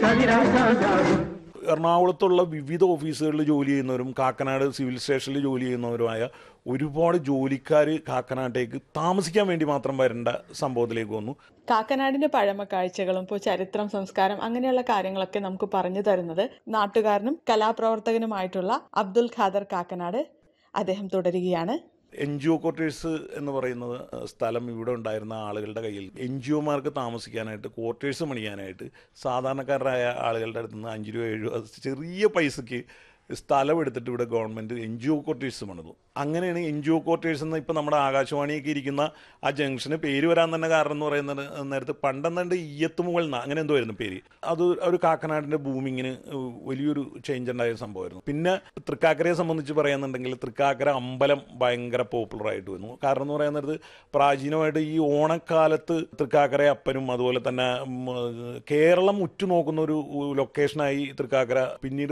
കതിരാശാകും എറണാകുളത്തുള്ള വിവിധ ഓഫീസുകളിൽ ജോലി ചെയ്യുന്നവരും കാക്കനാട് സിവിൽ സ്റ്റേഷനിൽ ജോലി ചെയ്യുന്നവരുമായ ഒരുപാട് ജോലിക്കാർ കാക്കനാട്ടേക്ക് താമസിക്കാൻ വേണ്ടി മാത്രം വരേണ്ട സംഭവത്തിലേക്ക് വന്നു കാക്കനാടിന്റെ പഴമ കാഴ്ചകളും ഇപ്പോൾ ചരിത്രം സംസ്കാരം അങ്ങനെയുള്ള കാര്യങ്ങളൊക്കെ നമുക്ക് പറഞ്ഞു തരുന്നത് നാട്ടുകാരനും കലാപ്രവർത്തകനുമായിട്ടുള്ള അബ്ദുൽ ഖാദർ കാക്കനാട് അദ്ദേഹം തുടരുകയാണ് എൻ ജി ഒ ക്വാർട്ടേഴ്സ് എന്ന് പറയുന്നത് സ്ഥലം ഇവിടെ ഉണ്ടായിരുന്ന ആളുകളുടെ കയ്യിൽ എൻ ജി ഒമാർക്ക് താമസിക്കാനായിട്ട് ക്വാർട്ടേഴ്സ് പണിയാനായിട്ട് സാധാരണക്കാരായ ആളുകളുടെ അടുത്ത് നിന്ന് അഞ്ച് രൂപ ഏഴ് രൂപ ചെറിയ പൈസയ്ക്ക് സ്ഥലം എടുത്തിട്ട് ഇവിടെ government N G O quarters പണിതു അങ്ങനെയാണ് എൻ ജി ഒ ക്വാർട്ടേഴ്സ് എന്ന് ഇപ്പം നമ്മുടെ ആകാശവാണിയൊക്കെ ഇരിക്കുന്ന ആ ജംഗ്ഷന് പേര് വരാൻ തന്നെ കാരണം എന്ന് പറയുന്നത് നേരത്തെ പണ്ടെന്നുണ്ട് ഈയത്ത് മുകൾ ന- അങ്ങനെ എന്തോ ആയിരുന്നു പേര് അത് ഒരു കാക്കനാടിൻ്റെ ബൂമിങ്ങിന് വലിയൊരു ചേഞ്ച് ഉണ്ടായ സംഭവമായിരുന്നു പിന്നെ തൃക്കാക്കരയെ സംബന്ധിച്ച് പറയുന്നുണ്ടെങ്കിൽ തൃക്കാക്കര അമ്പലം ഭയങ്കര പോപ്പുലർ ആയിട്ട് വന്നു കാരണം എന്ന് പറയുന്നത് പ്രാചീനമായിട്ട് ഈ ഓണക്കാലത്ത് തൃക്കാക്കര അപ്പനും അതുപോലെ തന്നെ ഉം, കേരളം ഉറ്റുനോക്കുന്ന ഒരു ലൊക്കേഷനായി തൃക്കാക്കര പിന്നീട്